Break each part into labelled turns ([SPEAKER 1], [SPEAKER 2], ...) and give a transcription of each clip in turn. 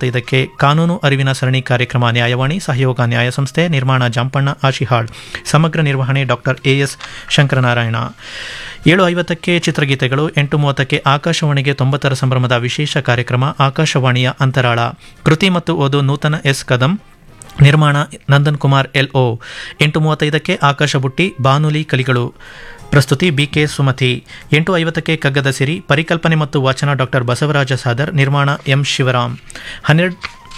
[SPEAKER 1] ಮೂವತ್ತೈದಕ್ಕೆ ಕಾನೂನು ಅರಿವಿನ ಸರಣಿ ಕಾರ್ಯಕ್ರಮ ನ್ಯಾಯವಾಣಿ ಸಹಯೋಗ ನ್ಯಾಯ ಸಂಸ್ಥೆ ನಿರ್ಮಾಣ ಜಾಂಪಣ್ಣ ಆಶಿಹಾಳ್ ಸಮಗ್ರ ನಿರ್ವಹಣೆ ಡಾಕ್ಟರ್ ಎಎಸ್ ಶಂಕರನಾರಾಯಣ ಏಳು ಐವತ್ತಕ್ಕೆ ಚಿತ್ರಗೀತೆಗಳು ಎಂಟು ಮೂವತ್ತಕ್ಕೆ ಆಕಾಶವಾಣಿಗೆ ತೊಂಬತ್ತರ ಸಂಭ್ರಮದ ವಿಶೇಷ ಕಾರ್ಯಕ್ರಮ ಆಕಾಶವಾಣಿಯ ಅಂತರಾಳ ಕೃತಿ ಮತ್ತು ಓದು ನೂತನ ಎಸ್ ಕದಂ ನಿರ್ಮಾಣ ನಂದನ್ ಕುಮಾರ್ ಎಲ್ಒ ಎಂಟು ಮೂವತ್ತೈದಕ್ಕೆ ಆಕಾಶ ಬುಟ್ಟಿ ಬಾನುಲಿ ಕಲಿಗಳು ಪ್ರಸ್ತುತಿ ಬಿಕೆ ಸುಮತಿ ಎಂಟು ಐವತ್ತಕ್ಕೆ ಕಗ್ಗದ ಸಿರಿ ಪರಿಕಲ್ಪನೆ ಮತ್ತು ವಾಚನ ಡಾಕ್ಟರ್ ಬಸವರಾಜ ಸಾದರ್ ನಿರ್ಮಾಣ ಎಂ ಶಿವರಾಮ್ ಹನ್ನೆರಡು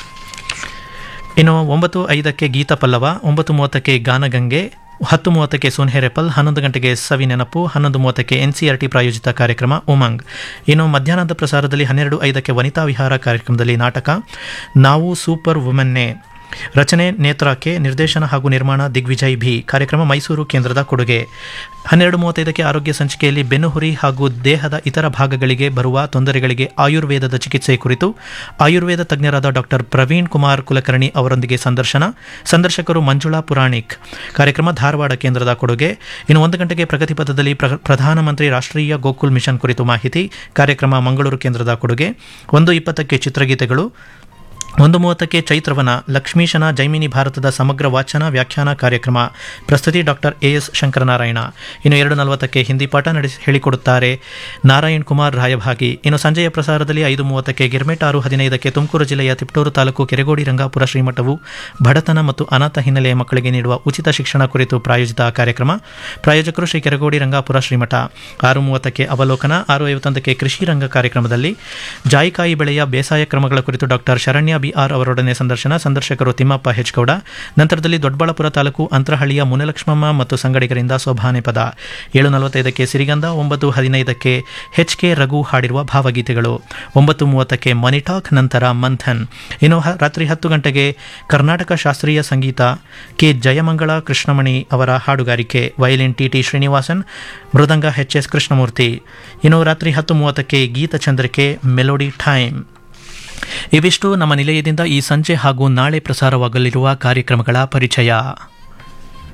[SPEAKER 1] ಇನ್ನು ಒಂಬತ್ತು ಐದಕ್ಕೆ ಗೀತ ಪಲ್ಲವ ಒಂಬತ್ತು ಮೂವತ್ತಕ್ಕೆ ಗಾನಗಂಗೆ ಹತ್ತು ಮೂವತ್ತಕ್ಕೆ ಸುನ್ಹೆರೆಪಲ್ ಹನ್ನೊಂದು ಗಂಟೆಗೆ ಸವಿ ನೆನಪು ಹನ್ನೊಂದು ಮೂವತ್ತಕ್ಕೆ ಎನ್ಸಿಆರ್ಟಿ ಪ್ರಾಯೋಜಿತ ಕಾರ್ಯಕ್ರಮ ಉಮಂಗ್ ಇನ್ನು ಮಧ್ಯಾಹ್ನದ ಪ್ರಸಾರದಲ್ಲಿ ಹನ್ನೆರಡು ಐದಕ್ಕೆ ವನಿತಾ ವಿಹಾರ ಕಾರ್ಯಕ್ರಮದಲ್ಲಿ ನಾಟಕ ನಾವು ಸೂಪರ್ ವುಮೆನ್ನೇ ರಚನೆ ನೇತ್ರಾಕೆ ನಿರ್ದೇಶನ ಹಾಗೂ ನಿರ್ಮಾಣ ದಿಗ್ವಿಜಯ್ ಭಿ ಕಾರ್ಯಕ್ರಮ ಮೈಸೂರು ಕೇಂದ್ರದ ಕೊಡುಗೆ ಹನ್ನೆರಡು ಮೂವತ್ತೈದಕ್ಕೆ ಆರೋಗ್ಯ ಸಂಚಿಕೆಯಲ್ಲಿ ಬೆನ್ನುಹುರಿ ಹಾಗೂ ದೇಹದ ಇತರ ಭಾಗಗಳಿಗೆ ಬರುವ ತೊಂದರೆಗಳಿಗೆ ಆಯುರ್ವೇದದ ಚಿಕಿತ್ಸೆ ಕುರಿತು ಆಯುರ್ವೇದ ತಜ್ಞರಾದ ಡಾಕ್ಟರ್ ಪ್ರವೀಣ್ ಕುಮಾರ್ ಕುಲಕರ್ಣಿ ಅವರೊಂದಿಗೆ ಸಂದರ್ಶನ ಸಂದರ್ಶಕರು ಮಂಜುಳಾ ಪುರಾಣಿಕ್ ಕಾರ್ಯಕ್ರಮ ಧಾರವಾಡ ಕೇಂದ್ರದ ಕೊಡುಗೆ ಇನ್ನು ಒಂದು ಗಂಟೆಗೆ ಪ್ರಗತಿ ಪಥದಲ್ಲಿ ಪ್ರ- ಪ್ರಧಾನಮಂತ್ರಿ ರಾಷ್ಟ್ರೀಯ ಗೋಕುಲ್ ಮಿಷನ್ ಕುರಿತು ಮಾಹಿತಿ ಕಾರ್ಯಕ್ರಮ ಮಂಗಳೂರು ಕೇಂದ್ರದ ಕೊಡುಗೆ ಒಂದು ಇಪ್ಪತ್ತಕ್ಕೆ ಚಿತ್ರಗೀತೆಗಳು ಒಂದು ಮೂವತ್ತಕ್ಕೆ ಚೈತ್ರವನ ಲಕ್ಷ್ಮೀಶನ ಜೈಮಿನಿ ಭಾರತದ ಸಮಗ್ರ ವಾಚನ ವ್ಯಾಖ್ಯಾನ ಕಾರ್ಯಕ್ರಮ ಪ್ರಸ್ತುತಿ ಡಾಕ್ಟರ್ ಎ ಎಸ್ ಶಂಕರನಾರಾಯಣ ಇನ್ನು ಎರಡು ನಲವತ್ತಕ್ಕೆ ಹಿಂದಿ ಪಾಠ ನಡೆಸಿ ಹೇಳಿಕೊಡುತ್ತಾರೆ ನಾರಾಯಣ್ ಕುಮಾರ್ ರಾಯಭಾಗಿ ಇನ್ನು ಸಂಜೆಯ ಪ್ರಸಾರದಲ್ಲಿ ಐದು ಮೂವತ್ತಕ್ಕೆ ಗಿರ್ಮೆಟ್ ಆರು ಹದಿನೈದಕ್ಕೆ ತುಮಕೂರು ಜಿಲ್ಲೆಯ ತಿಪ್ಟೂರು ತಾಲೂಕು ಕೆರೆಗೋಡಿ ರಂಗಾಪುರ ಶ್ರೀಮಠವು ಬಡತನ ಮತ್ತು ಅನಾಥ ಹಿನ್ನೆಲೆಯ ಮಕ್ಕಳಿಗೆ ನೀಡುವ ಉಚಿತ ಶಿಕ್ಷಣ ಕುರಿತು ಪ್ರಾಯೋಜಿತ ಕಾರ್ಯಕ್ರಮ ಪ್ರಾಯೋಜಕರು ಶ್ರೀ ಕೆರೆಗೋಡಿ ರಂಗಾಪುರ ಶ್ರೀಮಠ ಆರು ಮೂವತ್ತಕ್ಕೆ ಅವಲೋಕನ ಆರು ಐವತ್ತೊಂದಕ್ಕೆ ಕೃಷಿ ರಂಗ ಕಾರ್ಯಕ್ರಮದಲ್ಲಿ ಜಾಯಿಕಾಯಿ ಬೆಳೆಯ ಬೇಸಾಯ ಕ್ರಮಗಳ ಕುರಿತು ಡಾಕ್ಟರ್ ಶರಣ್ಯ ಬಿಆರ್ ಅವರೊಡನೆ ಸಂದರ್ಶನ ಸಂದರ್ಶಕರು ತಿಮ್ಮಪ್ಪ ಹೆಚ್ಗೌಡ ನಂತರದಲ್ಲಿ ದೊಡ್ಡಬಳ್ಳಾಪುರ ತಾಲೂಕು ಅಂತರಹಳ್ಳಿಯ ಮುನಲಕ್ಷ್ಮಮ್ಮ ಮತ್ತು ಸಂಗಡಿಗರಿಂದ ಸೋಭಾನೆ ಪದ ಏಳು ನಲವತ್ತೈದಕ್ಕೆ ಸಿರಿಗಂಧ ಒಂಬತ್ತು ಹದಿನೈದಕ್ಕೆ ಎಚ್ ಕೆ ರಘು ಹಾಡಿರುವ ಭಾವಗೀತೆಗಳು ಒಂಬತ್ತು ಮೂವತ್ತಕ್ಕೆ ಮನಿ ಟಾಕ್ ನಂತರ ಮಂಥನ್ ಇನ್ನು ಹ- ರಾತ್ರಿ ಹತ್ತು ಗಂಟೆಗೆ ಕರ್ನಾಟಕ ಶಾಸ್ತ್ರೀಯ ಸಂಗೀತ ಕೆ ಜಯಮಂಗಳ ಕೃಷ್ಣಮಣಿ ಅವರ ಹಾಡುಗಾರಿಕೆ violin T T Srinivasan mridanga H S Krishnamurthy ಇನ್ನು ರಾತ್ರಿ ಹತ್ತು ಮೂವತ್ತಕ್ಕೆ ಗೀತಚಂದ್ರಿಕೆ ಮೆಲೋಡಿ ಟೈಮ್ ಇವಿಷ್ಟು ನಮ್ಮ ನಿಲಯದಿಂದ ಈ ಸಂಜೆ ಹಾಗೂ ನಾಳೆ ಪ್ರಸಾರವಾಗಲಿರುವ ಕಾರ್ಯಕ್ರಮಗಳ ಪರಿಚಯ